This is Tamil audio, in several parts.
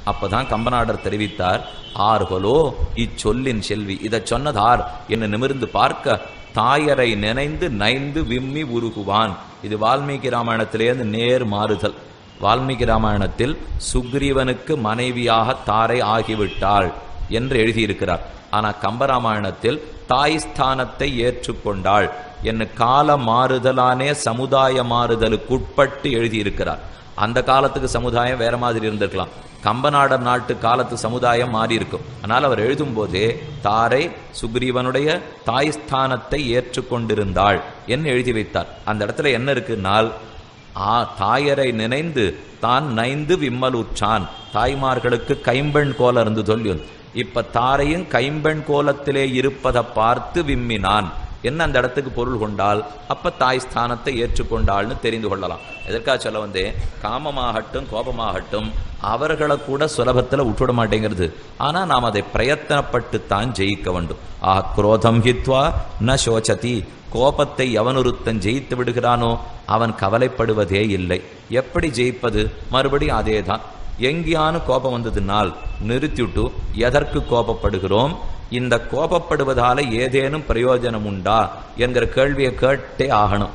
அப்பதான் கம்பநாடர் தெரிவித்தார் ஆர்களோ இச்சொல்லின் செல்வி இதை சொன்னதார் என்று நிமிர்ந்து பார்க்க தாயரை நினைந்து நைந்து விம்மி உருகுவான் இது வால்மீகி ராமாயணத்திலேருந்து நேர் மாறுதல் வால்மீகி ராமாயணத்தில் சுக்ரீவனுக்கு மனைவியாக தாரை ஆகிவிட்டாள் என்று எழுதியிருக்கிறார் ஆனா கம்பராமாயணத்தில் தாய் ஸ்தானத்தை ஏற்றுக்கொண்டாள் என்ன கால மாறுதலானே சமுதாய மாறுதலுக்குட்பட்டு எழுதியிருக்கிறார் அந்த காலத்துக்கு சமுதாயம் வேற மாதிரி இருந்திருக்கலாம் கம்பநாடர் நாட்டு காலத்து சமுதாயம் மாறி இருக்கும் ஆனால் அவர் எழுதும் போதே தாரை சுக்ரீவனுடைய தாய் ஸ்தானத்தை ஏற்றுக்கொண்டிருந்தாள் என்று எழுதி வைத்தார் அந்த இடத்துல என்ன இருக்குன்னால் ஆ தாயரை நினைந்து தான் நைந்து விம்மலுற்றான் தாய்மார்களுக்கு கைம்பெண் கோல இருந்து சொல்லியும் இப்ப தாரையும் கைம்பெண் கோலத்திலே இருப்பதை பார்த்து விம்மினான் என்ன அந்த இடத்துக்கு பொருள் கொண்டால் அப்ப தாய் ஸ்தானத்தை ஏற்றுக்கொண்டாள்னு தெரிந்து கொள்ளலாம் எதற்காக சொல்ல வந்தேன் காமமாகட்டும் கோபமாகட்டும் அவர்களை கூட சுலபத்துல விட்டுவிட மாட்டேங்கிறது ஆனா நாம் அதை பிரயத்தனப்பட்டு தான் ஜெயிக்க வேண்டும் ஆ குரோதம் ஹித்வா ந சோச்சதி கோபத்தை எவனொருத்தன் ஜெயித்து விடுகிறானோ அவன் கவலைப்படுவதே இல்லை எப்படி ஜெயிப்பது மறுபடியும் அதே தான் எங்கேயானு கோபம் வந்ததுனால் நிறுத்திவிட்டு எதற்கு கோபப்படுகிறோம் இந்த கோபப்படுவதால ஏதேனும் பிரயோஜனம் உண்டா என்கிற கேள்வியை கேட்டே ஆகணும்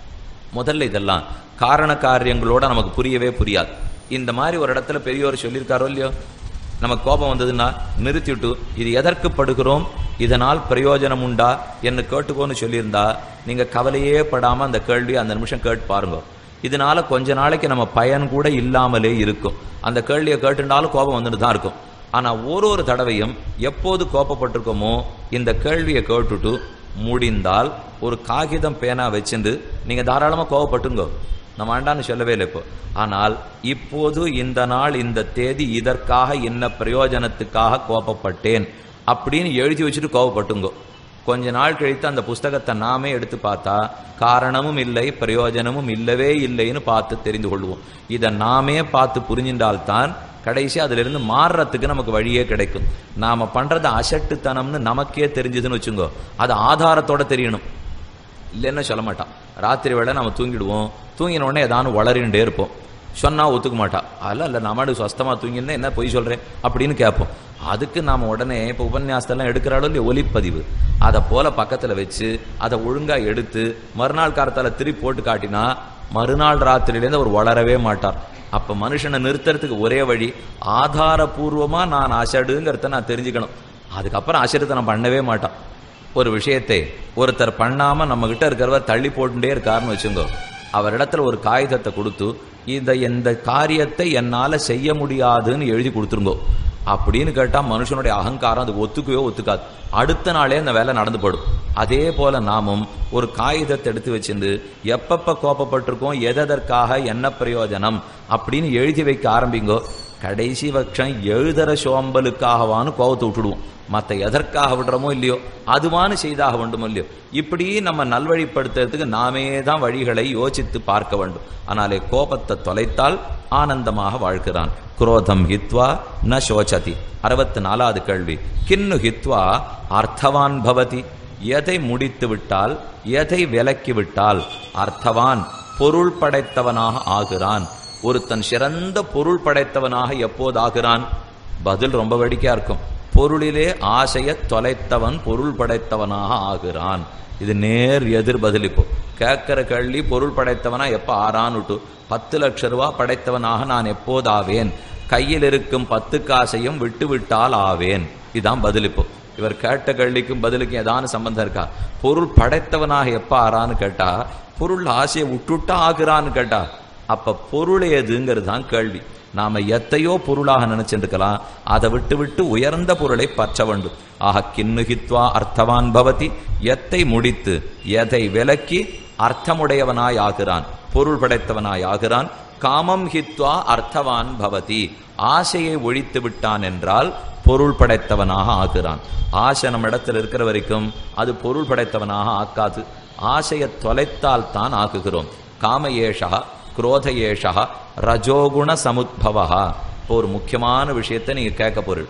முதல்ல இதெல்லாம் காரண காரியங்களோட நமக்கு புரியவே புரியாது இந்த மாதிரி ஒரு இடத்துல பெரியோர் சொல்லியிருக்காரோ இல்லையோ நமக்கு கோபம் வந்ததுன்னா நிறுத்திவிட்டு இது எதற்கு படுகிறோம் இதனால் பிரயோஜனம் உண்டா என்று கேட்டுக்கோன்னு சொல்லியிருந்தா நீங்க கவலையே படாம அந்த கேள்வி அந்த நிமிஷம் கேட்டு பாருங்க இதனால கொஞ்ச நாளைக்கு நம்ம பயன் கூட இல்லாமலே இருக்கும் அந்த கேள்வியை கேட்டுனாலும் கோபம் வந்துட்டு தான் இருக்கும் ஆனா ஒரு ஒரு தடவையும் எப்போது கோபப்பட்டிருக்கோமோ இந்த கேள்வியை கேட்டுட்டு முடிந்தால் ஒரு காகிதம் பேனா வச்சுண்டு நீங்க தாராளமா கோவப்பட்டுங்க நம்ம ஆண்டான்னு சொல்லவே இல்லை இப்போ ஆனால் இப்போது இந்த நாள் இந்த தேதி இதற்காக என்ன பிரயோஜனத்துக்காக கோபப்பட்டேன் அப்படின்னு எழுதி வச்சுட்டு கோவப்பட்டுங்கோ கொஞ்ச நாள் கழித்து அந்த புஸ்தகத்தை நாமே எடுத்து பார்த்தா காரணமும் இல்லை பிரயோஜனமும் இல்லவே இல்லைன்னு பார்த்து தெரிந்து கொள்வோம் இதை நாமே பார்த்து புரிஞ்சின்றால்தான் கடைசி அதிலிருந்து மாறுறதுக்கு நமக்கு வழியே கிடைக்கும் நாம பண்றது அசட்டுத்தனம்னு நமக்கே தெரிஞ்சதுன்னு வச்சுங்கோ அது ஆதாரத்தோட தெரியணும் இல்லைன்னு சொல்ல மாட்டான் ராத்திரி வேளை நம்ம தூங்கிடுவோம் தூங்கின உடனே ஏதானு வளரிண்டே இருப்போம் சொன்னா ஒத்துக்க மாட்டா அல்ல இல்ல நம்மடு சொஸ்தமா தூங்கினா என்ன பொய் சொல்றேன் அப்படின்னு கேட்போம் அதுக்கு நாம உடனே இப்போ உபன்யாசத்தெல்லாம் எடுக்கிறாளோ இல்லையா ஒலிப்பதிவு அதை போல பக்கத்துல வச்சு அதை ஒழுங்கா எடுத்து மறுநாள் காலத்தால திருப்பி போட்டு காட்டினா மறுநாள் ராத்திரியிலேருந்து அவர் வளரவே மாட்டார் அப்ப மனுஷனை நிறுத்துறதுக்கு ஒரே வழி ஆதாரபூர்வமா நான் அசடுங்கிறத நான் தெரிஞ்சுக்கணும் அதுக்கப்புறம் அசடுத்தனம் பண்ணவே மாட்டான் ஒரு விஷயத்தை ஒருத்தர் பண்ணாம நம்ம கிட்ட இருக்கிறவர் தள்ளி போட்டுட்டே இருக்காருன்னு வச்சுங்கோ அவரிடத்துல ஒரு காகிதத்தை கொடுத்து இந்த இந்த காரியத்தை என்னால செய்ய முடியாதுன்னு எழுதி கொடுத்துருங்கோ அப்படின்னு கேட்டா மனுஷனுடைய அகங்காரம் அது ஒத்துக்கவே ஒத்துக்காது அடுத்த நாளே அந்த வேலை நடந்து போடும் அதே போல நாமும் ஒரு காகிதத்தை எடுத்து வச்சிருந்து எப்பப்ப கோபப்பட்டிருக்கோம் எதற்காக என்ன பிரயோஜனம் அப்படின்னு எழுதி வைக்க ஆரம்பிங்கோ கடைசி பட்சம் எழுதுற சோம்பலுக்காகவான்னு கோபத்தை விட்டுடுவோம் மற்ற எதற்காக விடுறோமோ இல்லையோ அதுவானு செய்தாக வேண்டுமோ இல்லையோ இப்படி நம்ம நல்வழிப்படுத்துறதுக்கு நாமே தான் வழிகளை யோசித்து பார்க்க வேண்டும் ஆனாலே கோபத்தை தொலைத்தால் ஆனந்தமாக வாழ்கிறான் குரோதம் ஹித்வா ந சோச்சதி அறுபத்தி நாலாவது கேள்வி கின்னு ஹித்வா அர்த்தவான் பவதி எதை முடித்து விட்டால் எதை விலக்கி விட்டால் அர்த்தவான் பொருள் படைத்தவனாக ஆகிறான் ஒருத்தன் சிறந்த பொருள் படைத்தவனாக எப்போது ஆகிறான் பதில் ரொம்ப வேடிக்கையா இருக்கும் பொருளிலே ஆசைய தொலைத்தவன் பொருள் படைத்தவனாக ஆகிறான் இது நேர் எதிர் பதில் இப்போ கேட்கிற கேள்வி பொருள் படைத்தவனா எப்ப ஆறான்னுட்டு பத்து லட்ச ரூபா படைத்தவனாக நான் எப்போது ஆவேன் கையில் இருக்கும் பத்து காசையும் விட்டு விட்டால் ஆவேன் இதுதான் பதில் இப்போ இவர் கேட்ட கேள்விக்கும் பதிலுக்கும் ஏதான சம்பந்தம் இருக்கா பொருள் படைத்தவனாக எப்ப ஆறான்னு கேட்டா பொருள் ஆசையை விட்டுட்டா ஆகுறான்னு கேட்டா அப்ப பொருள் எதுங்கிறது தான் கேள்வி நாம எத்தையோ பொருளாக நினைச்சிருக்கலாம் அதை விட்டு விட்டு உயர்ந்த பொருளை பற்ற வேண்டும் ஆக கிண்ணுகித்வா அர்த்தவான் பவதி எத்தை முடித்து எதை விலக்கி அர்த்தமுடையவனாய் ஆகிறான் பொருள் படைத்தவனாய் ஆகிறான் காமம் ஹித்வா அர்த்தவான் பவதி ஆசையை ஒழித்து விட்டான் என்றால் பொருள் படைத்தவனாக ஆகிறான் ஆசை நம்ம இடத்துல இருக்கிற வரைக்கும் அது பொருள் படைத்தவனாக ஆக்காது ஆசையை தொலைத்தால் தான் ஆக்குகிறோம் காமயேஷா குரோதயேஷா ரஜோகுண சமுத்பவா இப்போ ஒரு முக்கியமான விஷயத்தை நீங்க கேட்க பொருள்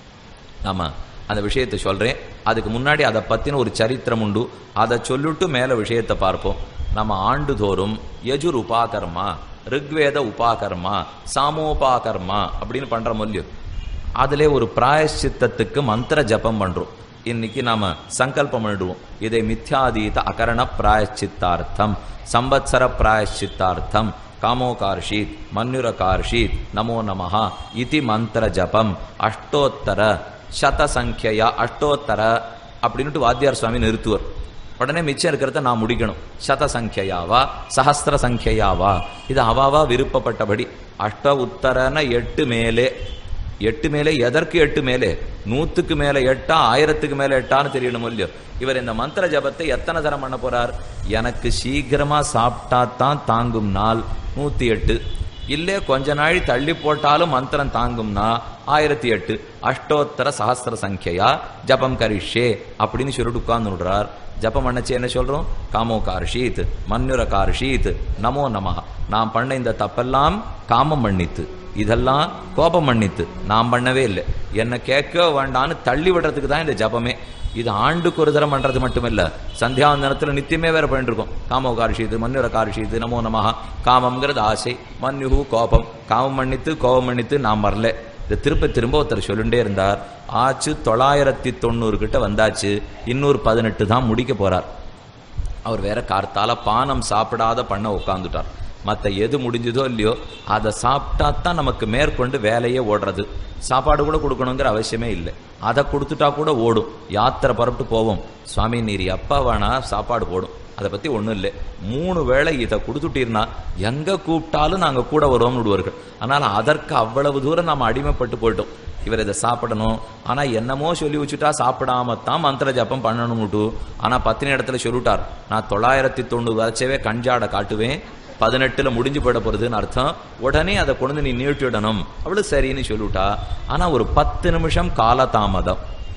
ஆமா அந்த விஷயத்தை சொல்றேன் அதுக்கு முன்னாடி அதை பத்தின ஒரு சரித்திரம் உண்டு அதை சொல்லிட்டு மேல விஷயத்தை பார்ப்போம் நம்ம ஆண்டுதோறும் யஜுர் உபாகர்மா ரிக்வேத உபாகர்மா சாமோபாகர்மா அப்படின்னு பண்ற மொழியும் அதிலே ஒரு பிராயஷ்சித்தத்துக்கு மந்திர ஜபம் பண்றோம் இன்னைக்கு நாம சங்கல்பம் பண்ணிடுவோம் இதை மித்யாதீத அகரண பிராயச்சித்தார்த்தம் சம்பத்சர பிராயச்சித்தார்த்தம் காமோகார்ஷீத் மன்யுரகார்ஷீத் நமோ நமஹ இதி மந்திர ஜபம் அஷ்டோத்தர சதசங்கியா அஷ்டோத்தர அப்படின்னுட்டு வாத்தியார் சுவாமி நிறுத்துவர் உடனே மிச்சம் இருக்கிறத நான் முடிக்கணும் சத சங்கியாவா சஹஸ்திர சங்கியாவா இது அவாவா விருப்பப்பட்டபடி அஷ்ட உத்தரன எட்டு மேலே எட்டு மேலே எதற்கு எட்டு மேலே நூத்துக்கு மேல எட்டா ஆயிரத்துக்கு மேல எட்டான்னு தெரியணும் இல்லையோ இவர் இந்த மந்திர ஜபத்தை எத்தனை தரம் பண்ண போறார் எனக்கு சீக்கிரமா சாப்பிட்டா தான் தாங்கும் நாள் நூத்தி எட்டு இல்லே கொஞ்ச நாள் தள்ளி போட்டாலும் மந்திரம் தாங்கும்னா ஆயிரத்தி எட்டு அஷ்டோத்தர சஹஸ்திர சங்கியா ஜபம் கரிஷே அப்படின்னு சொல்லிட்டு உட்கார்ந்து விடுறார் ஜபம் பண்ணச்சு என்ன சொல்றோம் காமோ கார்ஷீத் மன்னுர கார்ஷீத் நமோ நமஹ நாம் பண்ண இந்த தப்பெல்லாம் காமம் மன்னித்து இதெல்லாம் கோபம் மன்னித்து நாம் பண்ணவே இல்லை என்ன கேட்க வேண்டான்னு தள்ளி விடுறதுக்கு தான் இந்த ஜபமே இது ஆண்டுக்கு ஒரு தரம் பண்றது மட்டுமில்ல சந்தியாவந்தனத்துல நித்தியமே வேற பண்ணிட்டு இருக்கோம் காமோ காரிஷீது மன்னுர காரிஷீது நமோ நமஹ காமம்ங்கிறது ஆசை மன்யுகு கோபம் காமம் மன்னித்து கோபம் மன்னித்து நாம் வரல இதை திரும்ப திரும்ப ஒருத்தர் சொல்லிட்டே இருந்தார் ஆச்சு தொள்ளாயிரத்தி தொண்ணூறு கிட்ட வந்தாச்சு இன்னொரு பதினெட்டு தான் முடிக்க போறார் அவர் வேற கார்த்தால பானம் சாப்பிடாத பண்ண உட்காந்துட்டார் மற்ற எது முடிஞ்சதோ இல்லையோ அதை சாப்பிட்டா தான் நமக்கு மேற்கொண்டு வேலையே ஓடுறது சாப்பாடு கூட கொடுக்கணுங்கிற அவசியமே இல்லை அதை கொடுத்துட்டா கூட ஓடும் யாத்திரை புறப்பட்டு போவோம் சுவாமி நீர் எப்பா வேணா சாப்பாடு போடும் அதை பத்தி ஒண்ணும் இல்லை மூணு வேளை இதை கொடுத்துட்டீர்னா எங்க கூப்பிட்டாலும் நாங்க கூட வருவோம்னு விடுவார்கள் ஆனால் அதற்கு அவ்வளவு தூரம் நாம அடிமைப்பட்டு போயிட்டோம் இவர் இதை சாப்பிடணும் ஆனா என்னமோ சொல்லி வச்சுட்டா சாப்பிடாம தான் மந்திர ஜப்பம் பண்ணணும்ட்டு ஆனா பத்தினி இடத்துல சொல்லிட்டார் நான் தொள்ளாயிரத்தி தொண்ணூறு வரைச்சவே கஞ்சாட காட்டுவேன் பதினெட்டுல முடிஞ்சு போயிட போறதுன்னு அர்த்தம் உடனே அதை கொண்டு வந்து நீ நீட்டிடணும் அவளு சரின்னு சொல்லிவிட்டா ஆனா ஒரு பத்து நிமிஷம் காலதாமதம்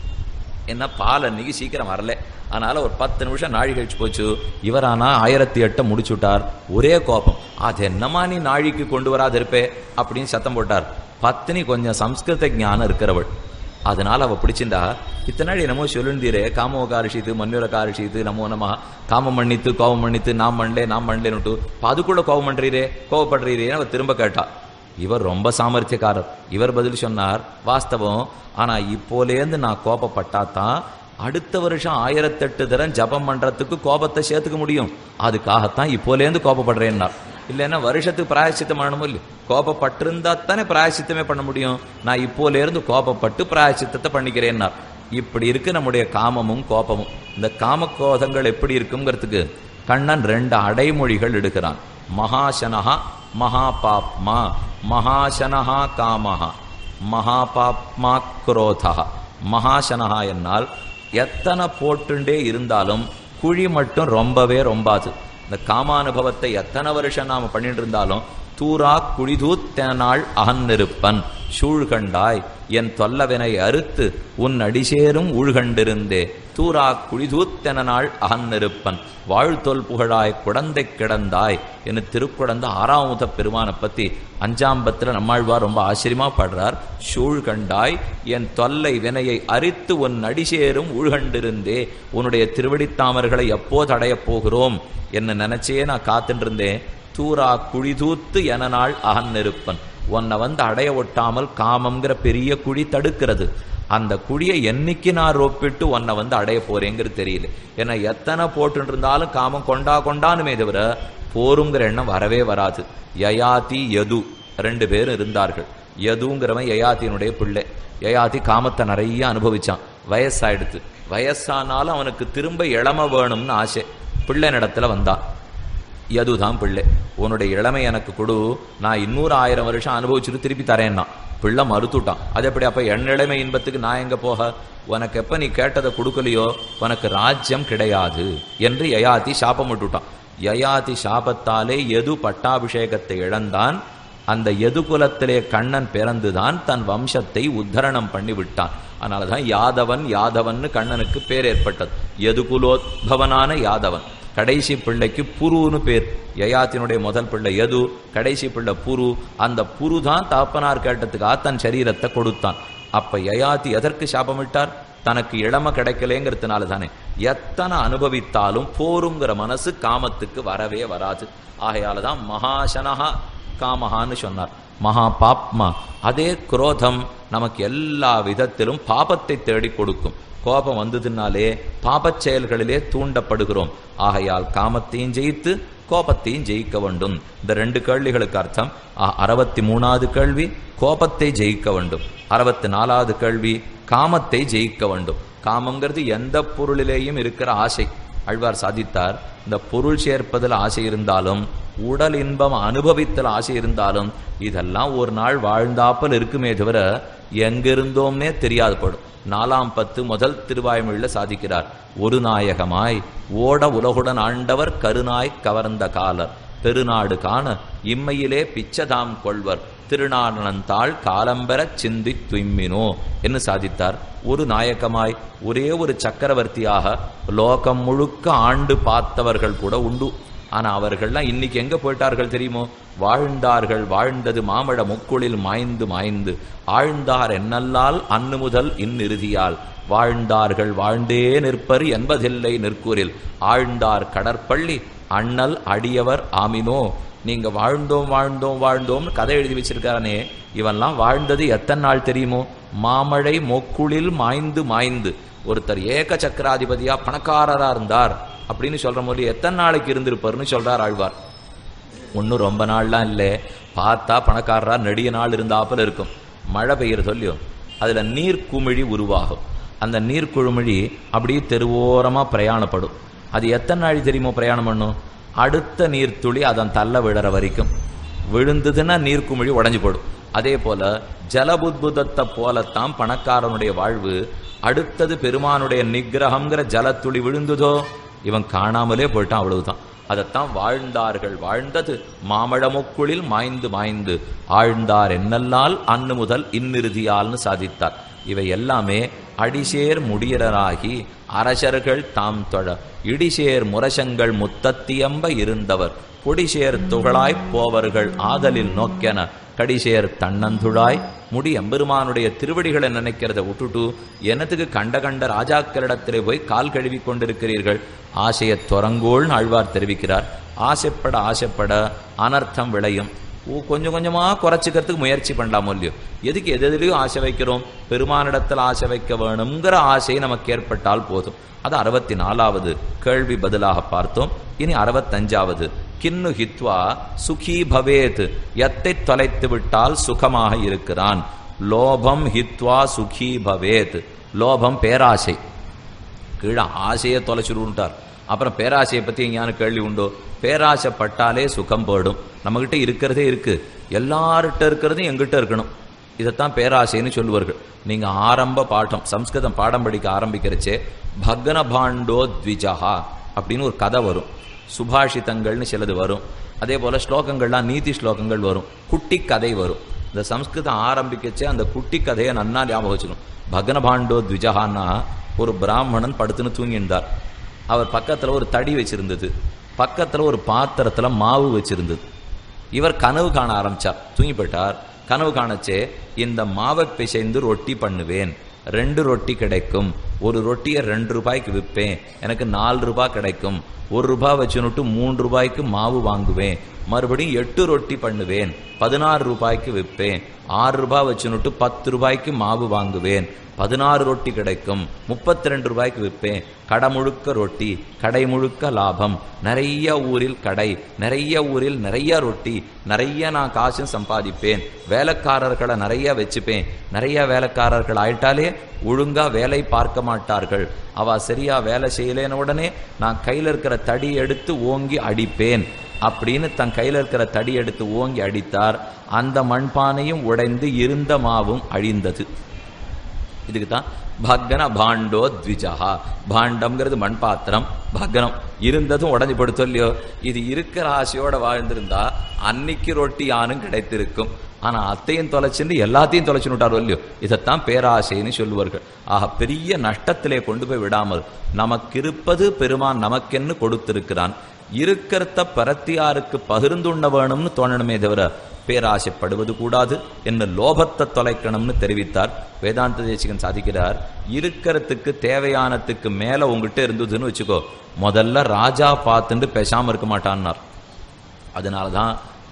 என்ன பால் அன்னைக்கு சீக்கிரம் வரல அதனால ஒரு பத்து நிமிஷம் நாழி கழிச்சு போச்சு இவரானா ஆயிரத்தி எட்டை முடிச்சுட்டார் ஒரே கோபம் அது என்னமா நீ நாழிக்கு கொண்டு வராது இருப்பே அப்படின்னு சத்தம் போட்டார் பத்தினி கொஞ்சம் சம்ஸ்கிருத ஞானம் இருக்கிறவள் அதனால அவ பிடிச்சிண்டா இத்தனை நாள் என்னமோ சொல்லுந்தீரே காமோ காரிஷித்து மன்னுர காரிஷித்து நமோ நம காமம் மன்னித்து கோபம் மன்னித்து நாம் பண்ணலே நாம் பண்ணலேன்னுட்டு இப்ப அதுக்குள்ள கோபம் பண்றீரே கோபப்படுறீரேன்னு அவ திரும்ப கேட்டா இவர் ரொம்ப சாமர்த்தியக்காரர் இவர் பதில் சொன்னார் வாஸ்தவம் ஆனா இப்போலேருந்து நான் கோபப்பட்டா தான் அடுத்த வருஷம் ஆயிரத்தெட்டு தரம் ஜபம் பண்றதுக்கு கோபத்தை சேர்த்துக்க முடியும் அதுக்காகத்தான் இப்போலேருந்து கோபப்படுறேன்னார் இல்லைன்னா வருஷத்துக்கு பிராயச்சித்தம் பண்ணணும் இல்லை கோபப்பட்டிருந்தா தானே பிராயச்சித்தமே பண்ண முடியும் நான் இப்போலேருந்து கோபப்பட்டு பிராயச்சித்தத்தை பண்ணிக்கிறேன்னார் இப்படி இருக்கு நம்முடைய காமமும் கோபமும் இந்த காமக்கோதங்கள் எப்படி இருக்குங்கிறதுக்கு கண்ணன் ரெண்டு அடைமொழிகள் எடுக்கிறான் மகாசனஹா மகாபாப்மா மகாசனஹா காமஹா மகாபாப்மா குரோதா மகாசனஹா என்னால் எத்தனை போட்டுண்டே இருந்தாலும் குழி மட்டும் ரொம்பவே ரொம்பாது இந்த காமானுபவத்தை எத்தனை வருஷம் நாம பண்ணிட்டு இருந்தாலும் தூரா குழிதூத்தனாள் அகன்னிருப்பன் சூழ்கண்டாய் என் தொல்லவினை அறுத்து உன் அடிசேரும் ஊழ்கண்டிருந்தே தூரா குழிதூத்தென அகன்னிருப்பன் வாழ்த்தொல் புகழாய் குடந்தை கிடந்தாய் என்று திருக்குடந்த ஆறாமுத பெருமானை பத்தி அஞ்சாம்பத்துல நம்மாழ்வார் ரொம்ப ஆச்சரியமா பாடுறார் சூழ்கண்டாய் என் தொல்லை வினையை அரித்து உன் அடிசேரும் ஊழ்கண்டிருந்தே உன்னுடைய திருவடித்தாமர்களை எப்போது அடையப் போகிறோம் என்ன நினைச்சே நான் காத்துட்டு இருந்தேன் தூரா குழிதூத்து என நாள் அகன்னிருப்பன் உன்னை வந்து அடைய ஒட்டாமல் காமம்ங்கிற பெரிய குழி தடுக்கிறது அந்த குழியை என்னைக்கு நான் ரொப்பிட்டு உன்னை வந்து அடைய போறேங்கிறது தெரியல ஏன்னா எத்தனை போட்டு இருந்தாலும் காமம் கொண்டா கொண்டானுமே தவிர போருங்கிற எண்ணம் வரவே வராது யயாதி யது ரெண்டு பேரும் இருந்தார்கள் யதுங்கிறவன் யயாத்தியினுடைய பிள்ளை யயாதி காமத்தை நிறைய அனுபவிச்சான் வயசாயிடுத்து வயசானாலும் அவனுக்கு திரும்ப இளம வேணும்னு ஆசை பிள்ளை இடத்துல வந்தான் யதுதான் பிள்ளை உன்னுடைய இளமை எனக்கு கொடு நான் இன்னொரு ஆயிரம் வருஷம் அனுபவிச்சுட்டு திருப்பி தரேன்னா பிள்ளை மறுத்துட்டான் அது எப்படி அப்ப என் இளமை இன்பத்துக்கு நான் எங்க போக உனக்கு எப்ப நீ கேட்டதை கொடுக்கலையோ உனக்கு ராஜ்யம் கிடையாது என்று யயாதி சாபம் விட்டுட்டான் யயாதி சாபத்தாலே எது பட்டாபிஷேகத்தை இழந்தான் அந்த எது குலத்திலே கண்ணன் பிறந்துதான் தன் வம்சத்தை உத்தரணம் பண்ணி விட்டான் அதனாலதான் யாதவன் யாதவன்னு கண்ணனுக்கு பேர் ஏற்பட்டது எது குலோத்பவனான யாதவன் கடைசி பிள்ளைக்கு புருன்னு பேர் யயாத்தினுடைய முதல் பிள்ளை எது கடைசி பிள்ளை புரு அந்த புரு தான் தாப்பனார் கேட்டதுக்காக தன் சரீரத்தை கொடுத்தான் அப்ப யயாதி எதற்கு சாபமிட்டார் தனக்கு இளம கிடைக்கலேங்கிறதுனால தானே எத்தனை அனுபவித்தாலும் போருங்கிற மனசு காமத்துக்கு வரவே வராது ஆகையால தான் மகாசனஹா காமஹான்னு சொன்னார் மகா பாப்மா அதே குரோதம் நமக்கு எல்லா விதத்திலும் பாபத்தை தேடி கொடுக்கும் கோபம் வந்ததுனாலே பாபச் செயல்களிலே தூண்டப்படுகிறோம் ஆகையால் காமத்தையும் ஜெயித்து கோபத்தையும் ஜெயிக்க வேண்டும் இந்த ரெண்டு கேள்விகளுக்கு அர்த்தம் அறுபத்தி மூணாவது கேள்வி கோபத்தை ஜெயிக்க வேண்டும் அறுபத்தி நாலாவது கேள்வி காமத்தை ஜெயிக்க வேண்டும் காமங்கிறது எந்த பொருளிலேயும் இருக்கிற ஆசை அழ்வார் சாதித்தார் இந்த பொருள் சேர்ப்பதில் ஆசை இருந்தாலும் உடல் இன்பம் அனுபவித்தல் ஆசை இருந்தாலும் இதெல்லாம் ஒரு நாள் வாழ்ந்தாப்பல் இருக்குமே தவிர எங்கிருந்தோம்னே தெரியாது படும் நாலாம் பத்து முதல் திருவாய்மொழியில் சாதிக்கிறார் ஒரு நாயகமாய் ஓட உலகுடன் ஆண்டவர் கருநாய் கவர்ந்த காலர் பெருநாடு காண இம்மையிலே பிச்சதாம் கொள்வர் திருநாரணந்தாள் காலம்பெறச் சிந்தி துய்மினோ என்று சாதித்தார் ஒரு நாயகமாய் ஒரே ஒரு சக்கரவர்த்தியாக லோகம் முழுக்க ஆண்டு பார்த்தவர்கள் கூட உண்டு ஆனா அவர்கள்லாம் இன்னைக்கு எங்க போயிட்டார்கள் தெரியுமோ வாழ்ந்தார்கள் வாழ்ந்தது மாமழ முக்குளில் மாய்ந்து மாய்ந்து ஆழ்ந்தார் என்னல்லால் அன்னு முதல் இந்நிறுதியால் வாழ்ந்தார்கள் வாழ்ந்தே நிற்பர் என்பதில்லை நிற்கூரில் ஆழ்ந்தார் கடற்பள்ளி அண்ணல் அடியவர் ஆமினோ நீங்க வாழ்ந்தோம் வாழ்ந்தோம் வாழ்ந்தோம்னு கதை எழுதி வச்சிருக்கானே இவன்லாம் வாழ்ந்தது எத்தனை நாள் தெரியுமோ மாமழை மொக்குளில் மாய்ந்து மாய்ந்து ஒருத்தர் ஏக சக்கராதிபதியா பணக்காரரா இருந்தார் அப்படின்னு சொல்ற போது எத்தனை நாளைக்கு இருந்திருப்பார்னு சொல்றார் ஆழ்வார் ஒன்றும் ரொம்ப நாள்லாம் இல்லை பார்த்தா பணக்காரரா நெடிய நாள் இருந்தாப்புல இருக்கும் மழை பெய்யுற சொல்லியும் அதுல நீர் குமிழி உருவாகும் அந்த நீர் குமிழி அப்படியே தெருவோரமா பிரயாணப்படும் அது எத்தனை நாள் தெரியுமோ பிரயாணம் பண்ணும் அடுத்த நீர்த்துளி அதன் தள்ள விழற வரைக்கும் விழுந்ததுன்னா நீர்க்குமிழி உடஞ்சு போடும் அதே போல ஜலபுத்புதத்தை போலத்தான் பணக்காரனுடைய வாழ்வு அடுத்தது பெருமானுடைய நிகிரகம்ங்கிற ஜலத்துளி விழுந்ததோ இவன் காணாமலே போயிட்டான் அவ்வளவுதான் அதைத்தான் வாழ்ந்தார்கள் வாழ்ந்தது மாமழமுக்குளில் மாய்ந்து மாய்ந்து ஆழ்ந்தார் என்னல்லால் அன்னு முதல் இந்நிறுதியால்னு சாதித்தார் இவை எல்லாமே அடிசேர் முடியராகி அரசர்கள் தாம் தொழ இடிசேர் முரசங்கள் முத்தத்தியம்ப இருந்தவர் பொடிசேர் துகளாய்ப் போவர்கள் ஆதலில் நோக்கென கடிசேர் தன்னந்துழாய் முடி எம்பெருமானுடைய திருவடிகளை நினைக்கிறத விட்டுட்டு எனத்துக்கு கண்ட கண்ட ராஜாக்களிடத்திலே போய் கால் கழுவி கொண்டிருக்கிறீர்கள் ஆசையை துறங்கோள்னு ஆழ்வார் தெரிவிக்கிறார் ஆசைப்பட ஆசைப்பட அனர்த்தம் விளையும் ஓ கொஞ்சம் கொஞ்சமா குறைச்சிக்கிறதுக்கு முயற்சி பண்ணலாம் இல்லையோ எதுக்கு எது எதுலையும் ஆசை வைக்கிறோம் பெருமானிடத்தில் ஆசை வைக்க வேணுங்கிற ஆசை நமக்கு ஏற்பட்டால் போதும் அது அறுபத்தி நாலாவது கேள்வி பதிலாக பார்த்தோம் இனி அறுபத்தஞ்சாவது கின்னு ஹித்வா சுகி பவேத் எத்தை தொலைத்து விட்டால் சுகமாக இருக்கிறான் லோபம் ஹித்வா சுகி பவேத் லோபம் பேராசை கீழே ஆசையை தொலைச்சுருட்டார் அப்புறம் பேராசையை பற்றி எங்கேயான கேள்வி உண்டோ பேராசைப்பட்டாலே சுகம் போடும் நம்மகிட்ட இருக்கிறதே இருக்கு எல்லார்கிட்ட இருக்கிறதும் எங்கிட்ட இருக்கணும் இதைத்தான் பேராசைன்னு சொல்லுவார்கள் நீங்க ஆரம்ப பாட்டம் சம்ஸ்கிருதம் பாடம் படிக்க ஆரம்பிக்கிறச்சே பக்ன பாண்டோ த்விஜஹா அப்படின்னு ஒரு கதை வரும் சுபாஷிதங்கள்னு சிலது வரும் அதே போல ஸ்லோகங்கள்லாம் நீதி ஸ்லோகங்கள் வரும் குட்டி கதை வரும் இந்த சம்ஸ்கிருதம் ஆரம்பிக்கச்சே அந்த குட்டி கதையை நன்னா ஞாபகம் வச்சுக்கணும் பக்ன பாண்டோ த்விஜஹான்னா ஒரு பிராமணன் படுத்துன்னு தூங்கியிருந்தார் அவர் பக்கத்துல ஒரு தடி வச்சிருந்தது பக்கத்துல ஒரு பாத்திரத்துல மாவு வச்சிருந்தது இவர் கனவு காண ஆரம்பிச்சார் தூங்கி போயிட்டார் கனவு காணச்சே இந்த மாவை பிசைந்து ரொட்டி பண்ணுவேன் ரெண்டு ரொட்டி கிடைக்கும் ஒரு ரொட்டியை ரெண்டு ரூபாய்க்கு விற்பேன் எனக்கு நாலு ரூபாய் கிடைக்கும் ஒரு ரூபாய் வச்சுனுட்டு மூன்று ரூபாய்க்கு மாவு வாங்குவேன் மறுபடியும் எட்டு ரொட்டி பண்ணுவேன் பதினாறு ரூபாய்க்கு விற்பேன் ஆறு ரூபாய் வச்சுனுட்டு பத்து ரூபாய்க்கு மாவு வாங்குவேன் பதினாறு ரொட்டி கிடைக்கும் முப்பத்தி ரெண்டு ரூபாய்க்கு விற்பேன் கடை முழுக்க ரொட்டி கடை முழுக்க லாபம் நிறைய ஊரில் கடை நிறைய ஊரில் நிறைய ரொட்டி நிறைய நான் காசும் சம்பாதிப்பேன் வேலைக்காரர்களை நிறைய வச்சுப்பேன் நிறைய வேலைக்காரர்கள் ஆயிட்டாலே ஒழுங்கா வேலை பார்க்க மாட்டார்கள் அவ சரியா வேலை செய்யலேன உடனே நான் கையில இருக்கிற தடி எடுத்து ஓங்கி அடிப்பேன் அப்படின்னு தன் கையில இருக்கிற தடி எடுத்து ஓங்கி அடித்தார் அந்த மண்பானையும் உடைந்து இருந்த மாவும் அழிந்தது இதுக்கு தான் பக்ன பாண்டோ த்விஜஹா பாண்டம்ங்கிறது மண் பாத்திரம் பக்னம் இருந்ததும் உடஞ்சி படுத்தோ இல்லையோ இது இருக்கிற ஆசையோட வாழ்ந்திருந்தா அன்னைக்கு ரொட்டி யானும் கிடைத்திருக்கும் ஆனா அத்தையும் தொலைச்சுன்னு எல்லாத்தையும் தொலைச்சுட்டாரோ இல்லையோ இதைத்தான் பேராசைன்னு சொல்லுவார்கள் ஆக பெரிய நஷ்டத்திலே கொண்டு போய் விடாமல் நமக்கு இருப்பது பெருமான் நமக்கென்னு கொடுத்திருக்கிறான் இருக்கிறத பரத்தியாருக்கு பகிர்ந்துண்ண வேணும்னு தோணணுமே தவிர பேராசைப்படுவது கூடாது என்ன லோபத்தை தொலைக்கணும்னு தெரிவித்தார் வேதாந்த தேசிகன் சாதிக்கிறார் இருக்கிறதுக்கு தேவையானதுக்கு மேல உங்ககிட்ட இருந்ததுன்னு வச்சுக்கோ முதல்ல ராஜா பார்த்துட்டு பேசாம இருக்க மாட்டான்னார் அதனாலதான்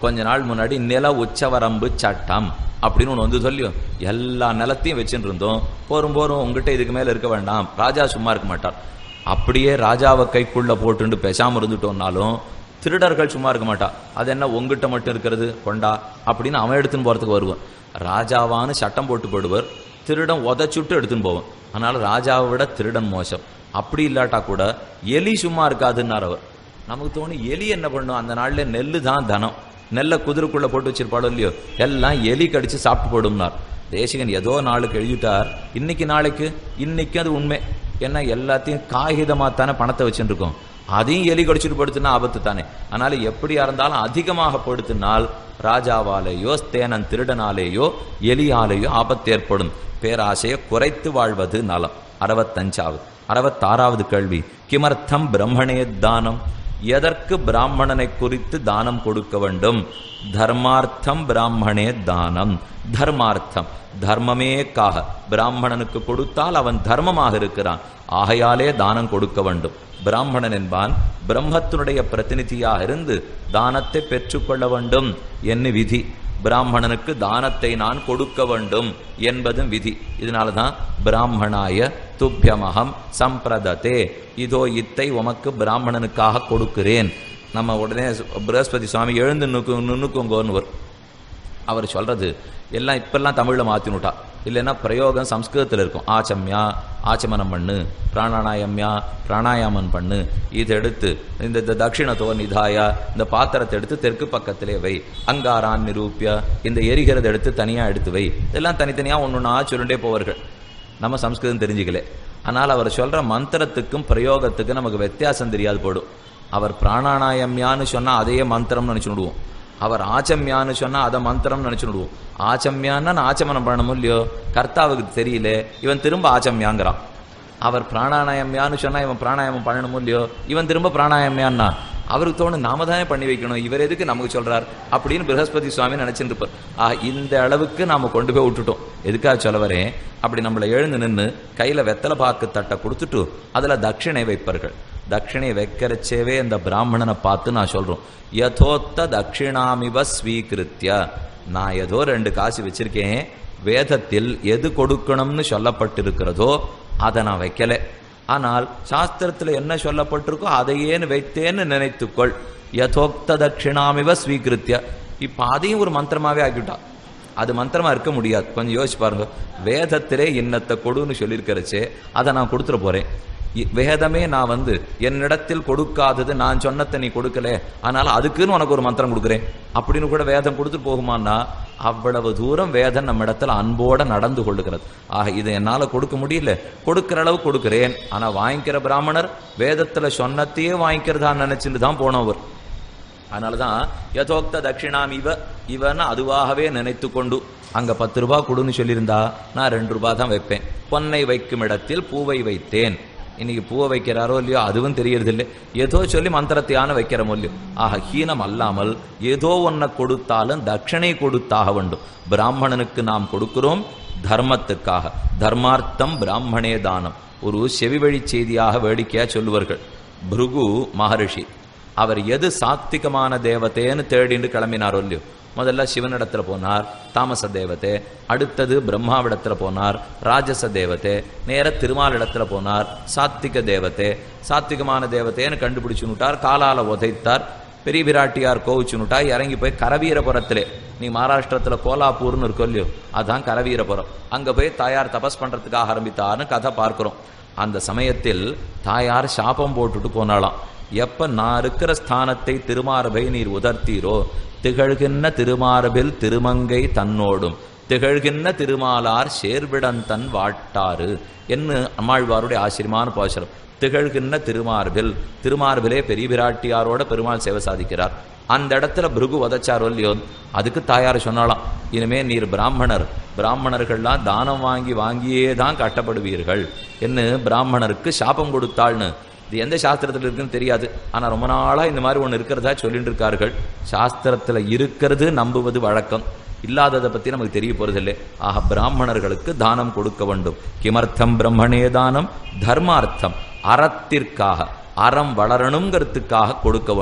கொஞ்ச நாள் முன்னாடி நில உச்சவரம்பு சட்டம் அப்படின்னு ஒன்று வந்து சொல்லி எல்லா நிலத்தையும் வச்சுட்டு இருந்தோம் போரும் போரும் உங்ககிட்ட இதுக்கு மேல இருக்க வேண்டாம் ராஜா சும்மா இருக்க மாட்டார் அப்படியே ராஜாவை கைக்குள்ள போட்டுண்டு பேசாம இருந்துட்டோம்னாலும் திருடர்கள் சும்மா இருக்க மாட்டா அது என்ன உங்ககிட்ட மட்டும் இருக்கிறது கொண்டா அப்படின்னு அவன் எடுத்துன்னு போறதுக்கு வருவான் ராஜாவான்னு சட்டம் போட்டு போடுவர் திருடன் உதச்சுட்டு எடுத்துன்னு போவான் அதனால ராஜாவை விட திருடன் மோசம் அப்படி இல்லாட்டா கூட எலி சும்மா இருக்காதுன்னார் அவர் நமக்கு தோணி எலி என்ன பண்ணும் அந்த நாள்ல நெல்லு தான் தனம் நெல்லை குதிரைக்குள்ள போட்டு வச்சிருப்பாளோ இல்லையோ எல்லாம் எலி கடிச்சு சாப்பிட்டு போடும்னார் தேசிகன் ஏதோ நாளுக்கு எழுதிட்டார் இன்னைக்கு நாளைக்கு இன்னைக்கு அது உண்மை ஏன்னா எல்லாத்தையும் காகிதமா தானே பணத்தை வச்சுட்டு இருக்கோம் அதையும் எலி கடிச்சிட்டு படுத்துனா ஆபத்து தானே அதனால எப்படியா இருந்தாலும் அதிகமாக படுத்தினால் ராஜாவாலேயோ ஸ்தேனன் திருடனாலேயோ எலியாலேயோ ஆபத்து ஏற்படும் பேராசையை குறைத்து வாழ்வது நலம் அறுபத்தஞ்சாவது அறுபத்தாறாவது கேள்வி கிமர்த்தம் பிரம்மணே தானம் எதற்கு பிராமணனை குறித்து தானம் கொடுக்க வேண்டும் தர்மார்த்தம் பிராமணே தானம் தர்மார்த்தம் தர்மமே காக பிராமணனுக்கு கொடுத்தால் அவன் தர்மமாக இருக்கிறான் ஆகையாலே தானம் கொடுக்க வேண்டும் பிராமணன் என்பான் பிரம்மத்தினுடைய பிரதிநிதியாக இருந்து தானத்தை பெற்றுக்கொள்ள வேண்டும் என்ன விதி பிராமணனுக்கு தானத்தை நான் கொடுக்க வேண்டும் என்பதும் விதி இதனால தான் பிராமணாய துப்பியமகம் சம்பிரதத்தே இதோ இத்தை உமக்கு பிராமணனுக்காக கொடுக்கிறேன் நம்ம உடனே பிரகஸ்பதி சுவாமி எழுந்து நுக்கு நுணுக்குங்கோன்னு வரும் அவர் சொல்றது எல்லாம் இப்பெல்லாம் தமிழில் மாற்றினுட்டா இல்லைன்னா பிரயோகம் சம்ஸ்கிருதத்தில் இருக்கும் ஆச்சம்யா ஆச்சமனம் பண்ணு பிராணாயாமம்யா பிராணாயாமம் பண்ணு இதை எடுத்து இந்த இந்த தட்சிணத்தோ நிதாயா இந்த பாத்திரத்தை எடுத்து தெற்கு பக்கத்திலே வை அங்காரான் நிரூபிய இந்த எரிகிறதை எடுத்து தனியாக எடுத்து வை இதெல்லாம் தனித்தனியாக ஒன்று ஒன்றா சொல்லிட்டே போவார்கள் நம்ம சம்ஸ்கிருதம் தெரிஞ்சுக்கல ஆனால் அவர் சொல்ற மந்திரத்துக்கும் பிரயோகத்துக்கும் நமக்கு வித்தியாசம் தெரியாது போடும் அவர் பிராணாயாமம்யான்னு சொன்னா அதையே மந்திரம்னு நினைச்சு விடுவோம் அவர் ஆச்சம்யான்னு சொன்னா அதை மந்திரம்னு நினைச்சு விடுவோம் ஆச்சம்யான்னா நான் ஆச்சமனம் பண்ணணும் இல்லையோ கர்த்தாவுக்கு தெரியல இவன் திரும்ப ஆச்சம்யாங்கிறான் அவர் பிராணாயாமம்யான்னு சொன்னா இவன் பிராணாயாமம் பண்ணணும் இல்லையோ இவன் திரும்ப பிராணாயாமம்யான்னா அவருக்கு தோணும் நாம தானே பண்ணி வைக்கணும் இவர் எதுக்கு நமக்கு சொல்றார் அப்படின்னு பிரகஸ்பதி சுவாமி நினைச்சிட்டு இருப்பார் ஆஹ் இந்த அளவுக்கு நாம கொண்டு போய் விட்டுட்டோம் எதுக்காக சொல்ல வரேன் அப்படி நம்மளை எழுந்து நின்று கையில வெத்தலை பாக்கு தட்டை கொடுத்துட்டு அதுல தட்சிணை வைப்பார்கள் தட்சிணை வைக்கிறச்சேவே இந்த பிராமணனை பார்த்து நான் சொல்றோம் யதோத்த தட்சிணாமிவ ஸ்வீகிருத்திய நான் ஏதோ ரெண்டு காசு வச்சிருக்கேன் வேதத்தில் எது கொடுக்கணும்னு சொல்லப்பட்டிருக்கிறதோ அதை நான் வைக்கல ஆனால் சாஸ்திரத்துல என்ன சொல்லப்பட்டிருக்கோ அதையேன்னு வைத்தேன்னு நினைத்துக்கொள் யதோக்த தட்சிணாமிவ ஸ்வீகிருத்திய இப்ப அதையும் ஒரு மந்திரமாவே ஆக்கிட்டா அது மந்திரமா இருக்க முடியாது கொஞ்சம் யோசிச்சு பாருங்க வேதத்திலே இன்னத்தை கொடுன்னு சொல்லியிருக்கிறச்சே அதை நான் கொடுத்துட போறேன் இ- வேதமே நான் வந்து என்னிடத்தில் கொடுக்காதது நான் சொன்னதை நீ கொடுக்கல ஆனால் அதுக்குன்னு உனக்கு ஒரு மந்திரம் கொடுக்குறேன் அப்படின்னு கூட வேதம் கொடுத்துட்டு போகுமான்னா அவ்வளவு தூரம் வேதம் நம்ம இடத்துல அன்போட நடந்து கொள்ளுகிறது ஆக இதை என்னால கொடுக்க முடியல கொடுக்கிற அளவு கொடுக்கிறேன் ஆனா வாங்கிக்கிற பிராமணர் வேதத்துல சொன்னத்தையே வாங்கிக்கிறதா நினைச்சுட்டு தான் போனவர் அதனாலதான் யதோக்த தட்சிணாம் இவ இவன்னு அதுவாகவே நினைத்து கொண்டு அங்க பத்து ரூபாய் கொடுன்னு சொல்லியிருந்தா நான் ரெண்டு ரூபாய் தான் வைப்பேன் பொன்னை வைக்கும் இடத்தில் பூவை வைத்தேன் இன்னைக்கு பூவை வைக்கிறாரோ இல்லையோ அதுவும் தெரியறதில்லை ஏதோ சொல்லி மந்திரத்தையான வைக்கிற இல்லையோ ஆக ஹீனம் அல்லாமல் ஏதோ ஒன்றை கொடுத்தாலும் தட்சணை கொடுத்தாக வேண்டும் பிராமணனுக்கு நாம் கொடுக்கிறோம் தர்மத்துக்காக தர்மார்த்தம் பிராமணே தானம் ஒரு செவி வழி செய்தியாக வேடிக்கையா சொல்லுவார்கள் பிருகு மகரிஷி அவர் எது சாத்விகமான தேவதைன்னு தேடிண்டு கிளம்பினாரோ இல்லையோ முதல்ல சிவனிடத்துல போனார் தாமச தேவதை அடுத்தது பிரம்மாவிடத்துல போனார் ராஜச தேவதை நேர திருமாலிடத்துல போனார் சாத்விக தேவதை சாத்விகமான தேவதைன்னு கண்டுபிடிச்சுனுட்டார் காலால உதைத்தார் பெரிய பிராட்டியார் கோவிச்சுனுட்டா இறங்கி போய் கரவீரபுரத்திலே நீ மகாராஷ்டிரத்துல கோலாப்பூர்னு இருக்கோ இல்லையோ அதான் கரவீரபுரம் அங்க போய் தாயார் தபஸ் பண்றதுக்காக ஆரம்பித்தார்னு கதை பார்க்கிறோம் அந்த சமயத்தில் தாயார் சாபம் போட்டுட்டு போனாளாம் எப்ப நான் இருக்கிற ஸ்தானத்தை திருமார்பை நீர் உதர்த்தீரோ திகழ்கின்ற திருமார்பில் திருமங்கை தன்னோடும் திகழ்கின்ற திருமாலார் சேர்விடன் தன் வாட்டாறு என்று அம்மாழ்வாருடைய ஆச்சரியமான பாசுரம் திகழ்கின்ற திருமார்பில் திருமார்பிலே பெரிய பிராட்டியாரோட பெருமாள் சேவை சாதிக்கிறார் அந்த இடத்துல பிருகு உதச்சாரோ இல்லையோ அதுக்கு தாயார் சொன்னாலாம் இனிமே நீர் பிராமணர் பிராமணர்கள்லாம் தானம் வாங்கி வாங்கியே தான் கட்டப்படுவீர்கள் என்று பிராமணருக்கு சாபம் கொடுத்தாள்னு இது எந்த சாஸ்திரத்தில் இருக்குன்னு தெரியாது ஆனா ரொம்ப நாளா இந்த மாதிரி ஒண்ணு இருக்கிறதா சொல்லிட்டு இருக்கார்கள் சாஸ்திரத்துல இருக்கிறது நம்புவது வழக்கம் இல்லாததை பத்தி நமக்கு தெரிய போறதில்லை ஆக பிராமணர்களுக்கு தானம் கொடுக்க வேண்டும் கிமர்த்தம் பிரம்மணே தானம் தர்மார்த்தம் அறத்திற்காக அறம் வளரணுங்கிறதுக்காக கொடுக்க வேணும்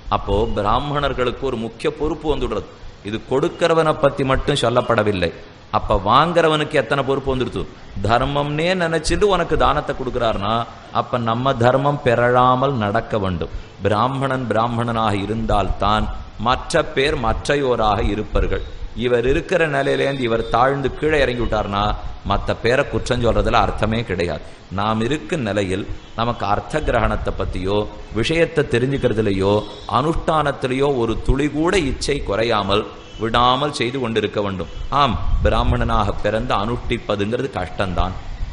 அப்போ பிராமணர்களுக்கு ஒரு முக்கிய பொறுப்பு வந்துடுறது இது கொடுக்கிறவனை பத்தி மட்டும் சொல்லப்படவில்லை அப்ப வாங்குறவனுக்கு எத்தனை பொறுப்பு வந்துடுது தர்மம்னே நினைச்சிட்டு உனக்கு தானத்தை கொடுக்கிறார்னா அப்ப நம்ம தர்மம் பெறலாமல் நடக்க வேண்டும் பிராமணன் பிராமணனாக இருந்தால்தான் மற்ற பேர் மற்றையோராக இருப்பார்கள் இவர் இருக்கிற நிலையிலேருந்து இவர் தாழ்ந்து கீழே இறங்கி விட்டார்னா மற்ற பேரை குற்றம் சொல்றதுல அர்த்தமே கிடையாது நாம் இருக்கும் நிலையில் நமக்கு அர்த்த கிரகணத்தை பத்தியோ விஷயத்தை தெரிஞ்சுக்கிறதுலையோ அனுஷ்டானத்திலேயோ ஒரு துளி கூட இச்சை குறையாமல் விடாமல் செய்து கொண்டிருக்க வேண்டும் ஆம் பிராமணனாக பிறந்து அனுஷ்டிப்பதுங்கிறது கஷ்டம்தான்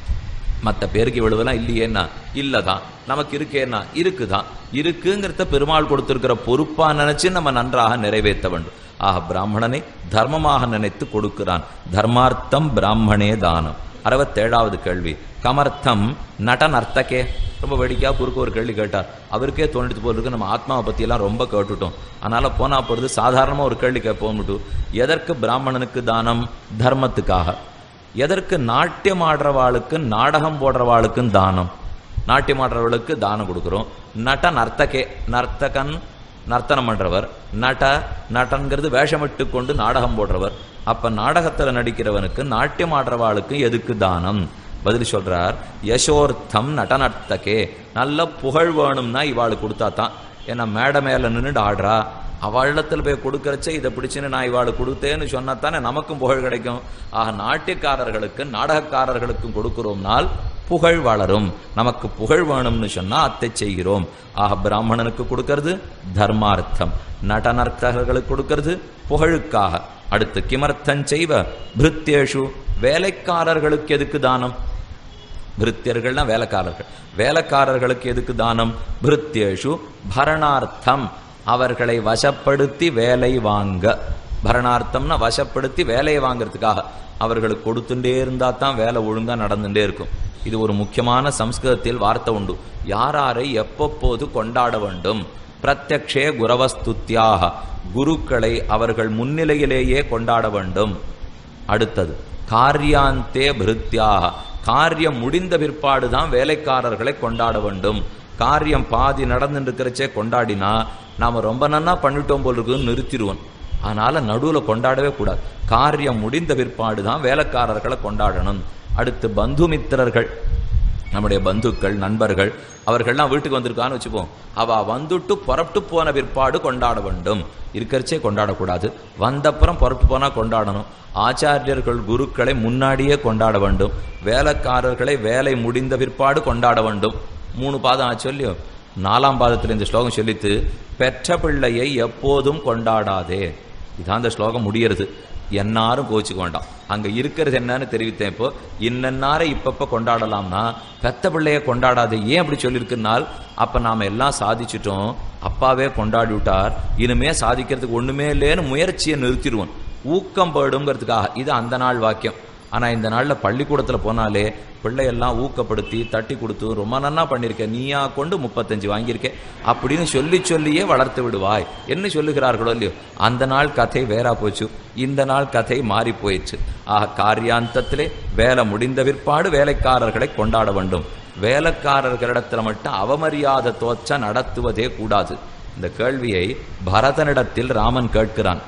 மற்ற பேருக்கு இவ்வளவுலாம் இல்லையேன்னா இல்லதான் நமக்கு இருக்கேன்னா இருக்குதான் இருக்குங்கிறத பெருமாள் கொடுத்திருக்கிற பொறுப்பா நினைச்சு நம்ம நன்றாக நிறைவேற்ற வேண்டும் ஆக பிராமணனை தர்மமாக நினைத்து கொடுக்கிறான் தர்மார்த்தம் பிராமணே தானம் அறுபத்தேழாவது கேள்வி கமர்த்தம் நட நர்த்தகே ரொம்ப வேடிக்கையா குறுக்க ஒரு கேள்வி கேட்டார் அவருக்கே தோணிட்டு போல இருக்கு நம்ம ஆத்மாவை பத்தி எல்லாம் ரொம்ப கேட்டுட்டோம் அதனால போனா போறது சாதாரணமா ஒரு கேள்வி கேட்போம் எதற்கு பிராமணனுக்கு தானம் தர்மத்துக்காக எதற்கு நாட்டியம் ஆடுறவாளுக்கு நாடகம் போடுறவாளுக்கும் தானம் நாட்டியம் ஆடுறவளுக்கு தானம் கொடுக்குறோம் நட நர்த்தகே நர்த்தகன் நர்த்தனம் பண்றவர் நட நட்டன்கிறது வேஷமிட்டு கொண்டு நாடகம் போடுறவர் அப்ப நாடகத்துல நடிக்கிறவனுக்கு நாட்டியம் ஆடுறவாளுக்கு எதுக்கு தானம் பதில் சொல்றார் யசோர்த்தம் நடனர்த்தகே நல்ல புகழ் வேணும்னா இவாளுக்கு கொடுத்தா தான் ஏன்னா மேடை மேல நின்றுட்டு ஆடுறா அவளிடத்தில் போய் கொடுக்கறச்ச இதை பிடிச்சுன்னு நான் இவாளுக்கு கொடுத்தேன்னு சொன்னா தானே நமக்கும் புகழ் கிடைக்கும் ஆக நாட்டியக்காரர்களுக்கு நாடகக்காரர்களுக்கும் கொடுக்கிறோம்னால் புகழ் வளரும் நமக்கு புகழ் வேணும்னு சொன்னா அத்தை செய்கிறோம் ஆக பிராமணனுக்கு கொடுக்கறது தர்மார்த்தம் நடனர்த்தகர்களுக்கு கொடுக்கறது புகழுக்காக அடுத்து கிமர்த்தம் செய்வ பிருத்தேஷு வேலைக்காரர்களுக்கு எதுக்கு தானம் பிருத்தியர்கள்னா வேலைக்காரர்கள் வேலைக்காரர்களுக்கு எதுக்கு தானம் பிருத்தியேஷு பரணார்த்தம் அவர்களை வசப்படுத்தி வேலை வாங்க பரணார்த்தம்னா வசப்படுத்தி வேலையை வாங்குறதுக்காக அவர்களுக்கு கொடுத்துட்டே இருந்தா தான் வேலை ஒழுங்கா நடந்துட்டே இருக்கும் இது ஒரு முக்கியமான சம்ஸ்கிருதத்தில் வார்த்தை உண்டு யாராரை எப்பப்போது கொண்டாட வேண்டும் பிரத்யக்ஷே குரவஸ்துத்தியாக குருக்களை அவர்கள் முன்னிலையிலேயே கொண்டாட வேண்டும் அடுத்தது காரியாந்தே பிருத்தியாக காரியம் முடிந்த பிற்பாடு தான் வேலைக்காரர்களை கொண்டாட வேண்டும் காரியம் பாதி நடந்துட்டு இருக்கிறச்சே கொண்டாடினா நாம ரொம்ப நன்னா பண்ணிட்டோம் போல இருக்குன்னு நிறுத்திடுவோம் அதனால நடுவுல கொண்டாடவே கூடாது காரியம் முடிந்த பிற்பாடு தான் வேலைக்காரர்களை கொண்டாடணும் அடுத்து பந்துமித்திரர்கள் நம்முடைய பந்துக்கள் நண்பர்கள் அவர்கள்லாம் வீட்டுக்கு வந்திருக்கான்னு வச்சுப்போம் அவ வந்துட்டு புறப்பட்டு போன பிற்பாடு கொண்டாட வேண்டும் இருக்கிறச்சே கொண்டாடக்கூடாது வந்தப்புறம் புறப்பட்டு போனா கொண்டாடணும் ஆச்சாரியர்கள் குருக்களை முன்னாடியே கொண்டாட வேண்டும் வேலைக்காரர்களை வேலை முடிந்த பிற்பாடு கொண்டாட வேண்டும் மூணு பாதம் ஆச்சு சொல்லியோ நாலாம் பாதத்தில் இந்த ஸ்லோகம் சொல்லித்து பெற்ற பிள்ளையை எப்போதும் கொண்டாடாதே இதான் அந்த ஸ்லோகம் முடியறது என்னாரும் கோச்சுக்க வேண்டாம் அங்க இருக்கிறது என்னன்னு தெரிவித்தேன் இப்போ இன்னன்னாரை இப்பப்ப கொண்டாடலாம்னா பெத்த பிள்ளைய கொண்டாடாதே ஏன் அப்படி சொல்லியிருக்குனால் அப்ப நாம எல்லாம் சாதிச்சிட்டோம் அப்பாவே கொண்டாடி விட்டார் இனிமே சாதிக்கிறதுக்கு ஒண்ணுமே இல்லைன்னு முயற்சியை நிறுத்திடுவோம் ஊக்கம் படுங்கிறதுக்காக இது அந்த நாள் வாக்கியம் ஆனா இந்த நாள்ல பள்ளிக்கூடத்துல போனாலே பிள்ளையெல்லாம் ஊக்கப்படுத்தி தட்டி கொடுத்து ரொம்ப நன்னா பண்ணிருக்க நீயா கொண்டு முப்பத்தஞ்சு வாங்கியிருக்க அப்படின்னு சொல்லி சொல்லியே வளர்த்து விடுவாய் என்ன சொல்லுகிறார்களோ இல்லையோ அந்த நாள் கதை வேறா போச்சு இந்த நாள் கதை மாறி போயிடுச்சு ஆக காரியாந்தத்திலே வேலை முடிந்த பிற்பாடு வேலைக்காரர்களை கொண்டாட வேண்டும் வேலைக்காரர்களிடத்துல மட்டும் அவமரியாதை தோச்ச நடத்துவதே கூடாது இந்த கேள்வியை பரதனிடத்தில் ராமன் கேட்கிறான்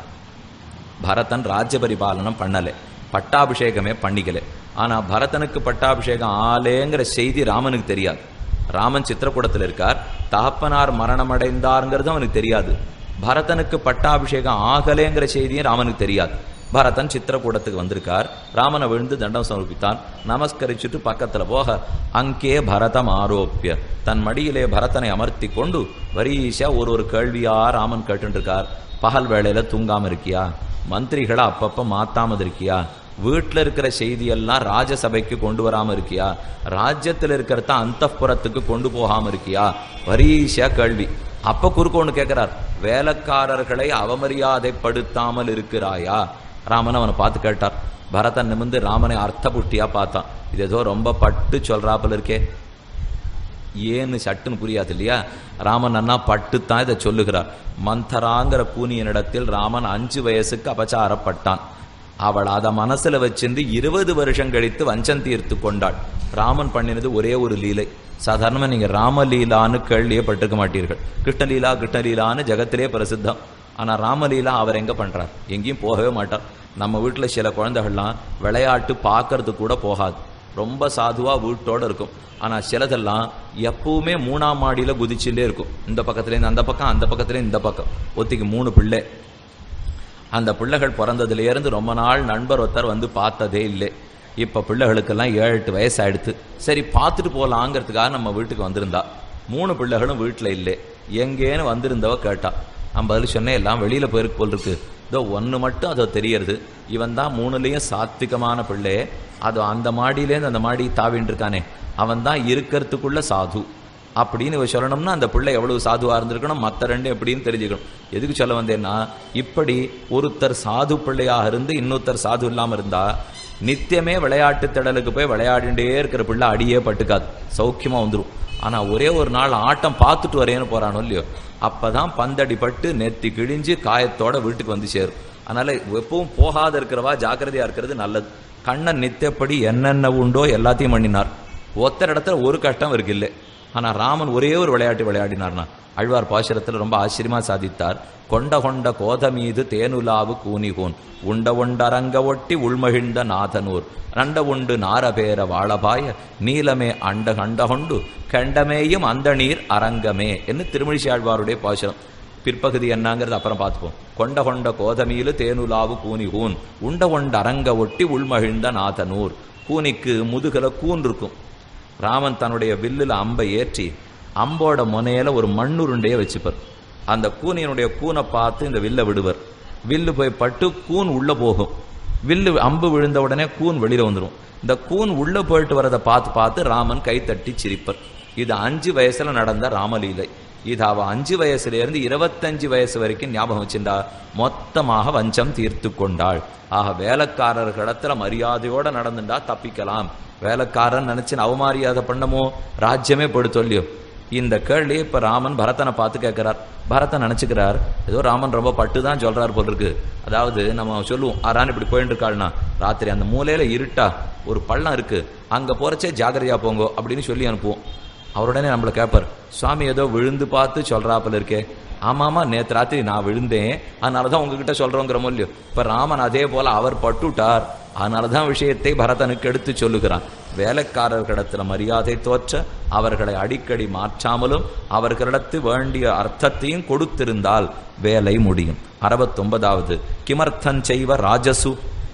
பரதன் ராஜ்ய பரிபாலனம் பண்ணலை பட்டாபிஷேகமே பண்ணிக்கல ஆனா பரதனுக்கு பட்டாபிஷேகம் ஆலேங்கிற செய்தி ராமனுக்கு தெரியாது ராமன் சித்திரக்கூடத்தில் இருக்கார் தகப்பனார் மரணம் அடைந்தாருங்கிறது அவனுக்கு தெரியாது பரதனுக்கு பட்டாபிஷேகம் ஆகலேங்கிற செய்தியும் ராமனுக்கு தெரியாது பரதன் சித்திரக்கூடத்துக்கு வந்திருக்கார் ராமனை விழுந்து தண்டம் சமர்ப்பித்தான் நமஸ்கரிச்சுட்டு பக்கத்துல போக அங்கே பரதம் ஆரோப்பிய தன் மடியிலே பரதனை அமர்த்தி கொண்டு வரிசையா ஒரு ஒரு கேள்வியா ராமன் கேட்டு இருக்கார் பகல் வேளையில தூங்காம இருக்கியா மந்திரிகளை அப்பப்ப மாத்தாம இருக்கியா வீட்டில் இருக்கிற செய்தியெல்லாம் ராஜசபைக்கு கொண்டு வராம இருக்கியா ராஜ்யத்தில் இருக்கிறத அந்த கொண்டு போகாம இருக்கியா வரிசையா கேள்வி அப்ப குறுக்க ஒண்ணு கேட்கிறார் வேலைக்காரர்களை அவமரியாதைப்படுத்தாமல் இருக்கிறாயா ராமன் அவனை பார்த்து கேட்டார் பரதன் நிமிந்து ராமனை அர்த்த புஷ்டியா பார்த்தான் இது ஏதோ ரொம்ப பட்டு சொல்றாப்புல இருக்கே ஏன்னு சட்டுன்னு புரியாது இல்லையா ராமன் அண்ணா பட்டுத்தான் இதை சொல்லுகிறார் மந்தராங்கிற கூனியனிடத்தில் ராமன் அஞ்சு வயசுக்கு அபச்சாரப்பட்டான் அவள் அதை மனசுல வச்சிருந்து இருபது வருஷம் கழித்து வஞ்சம் தீர்த்து கொண்டாள் ராமன் பண்ணினது ஒரே ஒரு லீலை சாதாரணமா நீங்க ராமலீலான்னு கேள்வியே பட்டிருக்க மாட்டீர்கள் கிருஷ்ணலீலா கிருஷ்ணலீலான்னு ஜெகத்திலே பிரசித்தம் ஆனா ராமலீலா அவர் எங்க பண்றார் எங்கேயும் போகவே மாட்டார் நம்ம வீட்டுல சில குழந்தைகள்லாம் விளையாட்டு பார்க்கறது கூட போகாது ரொம்ப சாதுவா வீட்டோட இருக்கும் ஆனா சிலதெல்லாம் எப்பவுமே மூணாம் மாடியில குதிச்சுட்டே இருக்கும் இந்த பக்கத்துலேருந்து அந்த பக்கம் அந்த பக்கத்துலேருந்து இந்த பக்கம் ஒத்திக்கு மூணு பிள்ளை அந்த பிள்ளைகள் பிறந்ததுலேருந்து ரொம்ப நாள் நண்பர் ஒருத்தர் வந்து பார்த்ததே இல்லை இப்போ பிள்ளைகளுக்கெல்லாம் ஏழு எட்டு வயசு ஆயிடுத்து சரி பார்த்துட்டு போகலாங்கிறதுக்காக நம்ம வீட்டுக்கு வந்திருந்தா மூணு பிள்ளைகளும் வீட்டில் இல்லை எங்கேன்னு வந்திருந்தவ கேட்டா நான் பதில் சொன்னேன் எல்லாம் வெளியில் போயிருக்கு போல் இருக்கு இதோ ஒன்று மட்டும் அது தெரியறது இவன் தான் மூணுலேயும் சாத்விகமான பிள்ளை அது அந்த மாடியிலேருந்து அந்த மாடி தாவின்னு இருக்கானே அவன் தான் இருக்கிறதுக்குள்ள சாது அப்படின்னு இவ சொல்லணும்னா அந்த பிள்ளை எவ்வளவு சாதுவா இருந்திருக்கணும் மற்ற ரெண்டு எப்படின்னு தெரிஞ்சுக்கணும் எதுக்கு சொல்ல வந்தேன்னா இப்படி ஒருத்தர் சாது பிள்ளையாக இருந்து இன்னொருத்தர் சாது இல்லாம இருந்தா நித்தியமே விளையாட்டு திடலுக்கு போய் விளையாடிண்டே இருக்கிற பிள்ளை அடியே பட்டுக்காது சௌக்கியமா வந்துடும் ஆனா ஒரே ஒரு நாள் ஆட்டம் பார்த்துட்டு வரேன்னு போறானோ இல்லையோ அப்பதான் பந்தடி பட்டு நெத்தி கிழிஞ்சு காயத்தோட வீட்டுக்கு வந்து சேரும் அதனால எப்பவும் போகாத இருக்கிறவா ஜாக்கிரதையா இருக்கிறது நல்லது கண்ணன் நித்தியப்படி என்னென்ன உண்டோ எல்லாத்தையும் பண்ணினார் ஒத்தர் இடத்துல ஒரு கஷ்டம் இருக்கு இல்லை ஆனா ராமன் ஒரே ஒரு விளையாட்டு விளையாடினார்னா அழ்வார் பாசுரத்தில் ரொம்ப ஆச்சரியமா சாதித்தார் கொண்ட கொண்ட கோத மீது தேனுலாவு கூனிகோன் உண்ட உண்டரங்க ஒட்டி உள்மகிழ்ந்த நாதனூர் நண்ட உண்டு நாரபேர வாழபாய நீலமே அண்ட கண்ட கொண்டு கண்டமேயும் அந்த நீர் அரங்கமே என்று திருமழிசை ஆழ்வாருடைய பாசுரம் பிற்பகுதி என்னங்கிறது அப்புறம் பார்த்துப்போம் கொண்ட கொண்ட கோதமீலு தேனுலாவு கூனி கூன் உண்ட உண்ட அரங்க ஒட்டி உள்மகிழ்ந்த நாதனூர் கூனிக்கு முதுகல கூன் இருக்கும் ராமன் தன்னுடைய வில்லுல அம்பை ஏற்றி அம்போட முனையில ஒரு மண்ணுருண்டையை வச்சுப்பார் அந்த கூனியனுடைய கூனை பார்த்து இந்த வில்லை விடுவர் வில்லு போய் பட்டு கூன் உள்ள போகும் வில்லு அம்பு விழுந்த உடனே கூன் வெளியில வந்துடும் இந்த கூன் உள்ள போயிட்டு வரதை பார்த்து பார்த்து ராமன் கைத்தட்டி சிரிப்பர் இது அஞ்சு வயசுல நடந்த ராமலீலை இது அவ அஞ்சு வயசுல இருந்து இருபத்தஞ்சு வயசு வரைக்கும் ஞாபகம் வச்சிருந்தா மொத்தமாக வஞ்சம் தீர்த்து கொண்டாள் ஆக வேலைக்காரர்களிடத்துல மரியாதையோட நடந்துட்டா தப்பிக்கலாம் வேலைக்காரன் நினைச்சு அவமரியாதை பண்ணமோ ராஜ்யமே படுத்தொல்லியோ இந்த கேள்வி இப்ப ராமன் பரதனை பார்த்து கேட்கிறார் பரதன் நினைச்சுக்கிறார் ஏதோ ராமன் ரொம்ப பட்டு தான் சொல்றாரு போல் இருக்கு அதாவது நம்ம சொல்லுவோம் ஆறான் இப்படி போயிட்டு இருக்காள்னா ராத்திரி அந்த மூலையில இருட்டா ஒரு பள்ளம் இருக்கு அங்க போறச்சே ஜாகிரதையா போங்கோ அப்படின்னு சொல்லி அனுப்புவோம் அவருடனே நம்மள கேட்பார் சுவாமி ஏதோ விழுந்து பார்த்து சொல்றாப்புல இருக்கே ஆமாமா நேத்து ராத்திரி நான் விழுந்தேன் அதனாலதான் உங்ககிட்ட சொல்றோங்கிற மொழியோ இப்ப ராமன் அதே போல அவர் பட்டுட்டார் அதனாலதான் விஷயத்தை பரதனுக்கு எடுத்து சொல்லுகிறான் வேலைக்காரர்களிடத்துல மரியாதை தோற்ற அவர்களை அடிக்கடி மாற்றாமலும் அவர்களிடத்து வேண்டிய அர்த்தத்தையும் கொடுத்திருந்தால் வேலை முடியும் அறுபத்தொன்பதாவது கிமர்த்தம் செய்வ ராஜசு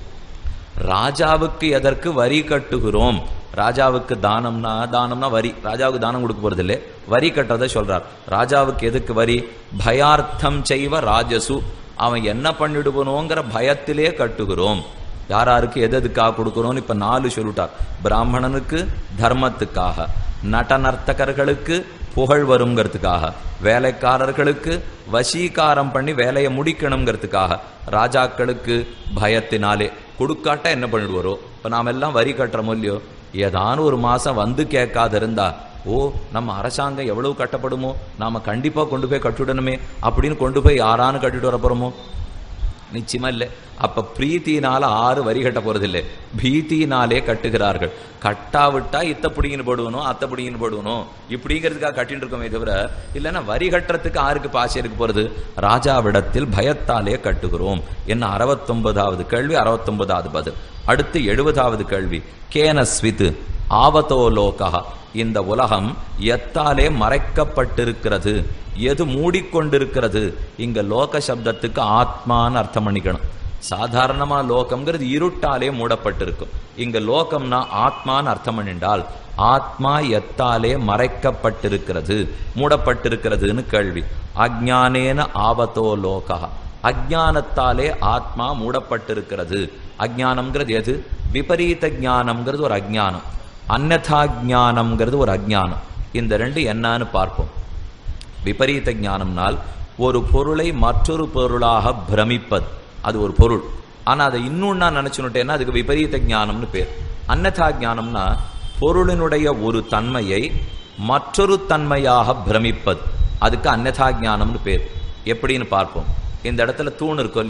ராஜாவுக்கு எதற்கு வரி கட்டுகிறோம் ராஜாவுக்கு தானம்னா தானம்னா வரி ராஜாவுக்கு தானம் கொடுக்க போறது இல்லை வரி கட்டுறதை சொல்றார் ராஜாவுக்கு எதுக்கு வரி பயார்த்தம் செய்வ ராஜசு அவன் என்ன பண்ணிடுவனோங்கிற பயத்திலே கட்டுகிறோம் யாராருக்கு எது எதுக்காக கொடுக்கணும்னு இப்ப நாலு சொல்லிட்டார் பிராமணனுக்கு தர்மத்துக்காக நடனர்த்தகர்களுக்கு புகழ் வருங்கிறதுக்காக வேலைக்காரர்களுக்கு வசீகாரம் பண்ணி வேலையை முடிக்கணுங்கிறதுக்காக ராஜாக்களுக்கு பயத்தினாலே கொடுக்காட்டா என்ன பண்ணிடுவாரோ இப்ப நாம எல்லாம் வரி கட்டுறோமோ இல்லையோ ஏதான ஒரு மாசம் வந்து கேட்காது இருந்தா ஓ நம்ம அரசாங்கம் எவ்வளவு கட்டப்படுமோ நாம கண்டிப்பா கொண்டு போய் கட்டிவிடணுமே அப்படின்னு கொண்டு போய் யாரானு கட்டிட்டு வர போறோமோ நிச்சயமா இல்லை அப்ப பிரீத்தினால ஆறு வரி கட்ட போறதில்லை பீத்தினாலே கட்டுகிறார்கள் கட்டாவிட்டா இத்த பிடிங்கின்னு போடுவனும் அத்த பிடிங்கின்னு போடுவனும் இப்படிங்கிறதுக்காக கட்டிட்டு இருக்கோமே தவிர இல்லைன்னா வரி கட்டுறதுக்கு ஆருக்கு பாசை இருக்க போறது ராஜாவிடத்தில் பயத்தாலே கட்டுகிறோம் என்ன அறுபத்தொன்பதாவது கேள்வி அறுபத்தொன்பதாவது பதில் அடுத்து எழுபதாவது கேள்வி கேனஸ்வித் ஆவதோ லோகா இந்த உலகம் எத்தாலே மறைக்கப்பட்டிருக்கிறது எது மூடிக்கொண்டிருக்கிறது இங்க லோக சப்தத்துக்கு ஆத்மான்னு அர்த்தம் பண்ணிக்கணும் சாதாரணமா லோகம்ங்கிறது இருட்டாலே மூடப்பட்டிருக்கும் இங்க லோகம்னா ஆத்மான்னு அர்த்தம் பண்ணிண்டால் ஆத்மா எத்தாலே மறைக்கப்பட்டிருக்கிறது மூடப்பட்டிருக்கிறதுன்னு கேள்வி அஜ்ஞானேன ஆவதோ லோகா அஜ்ஞானத்தாலே ஆத்மா மூடப்பட்டிருக்கிறது அஜ்ஞானம்ங்கிறது எது விபரீத ஞானம்ங்கிறது ஒரு அஜ்ஞானம் அந்நதா ஞானம்ங்கிறது ஒரு அஜ்ஞானம் இந்த ரெண்டு என்னன்னு பார்ப்போம் விபரீத ஞானம்னால் ஒரு பொருளை மற்றொரு பொருளாக பிரமிப்பது அது ஒரு பொருள் ஆனா அதை இன்னும் நான் நினைச்சுட்டேன்னா அதுக்கு விபரீத ஞானம்னு பேர் அன்னதா ஞானம்னா பொருளினுடைய ஒரு தன்மையை மற்றொரு தன்மையாக பிரமிப்பது அதுக்கு அன்னதா ஞானம்னு பேர் எப்படின்னு பார்ப்போம் இந்த இடத்துல தூண் இருக்கும் இல்லையோ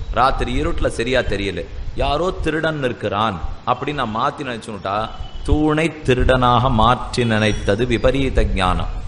ராத்திரி இருட்டுல சரியா தெரியல யாரோ திருடன் இருக்கிறான் அப்படின்னு நான் மாத்தி நினைச்சுட்டா தூணை திருடனாக மாற்றி நினைத்தது விபரீத ஞானம்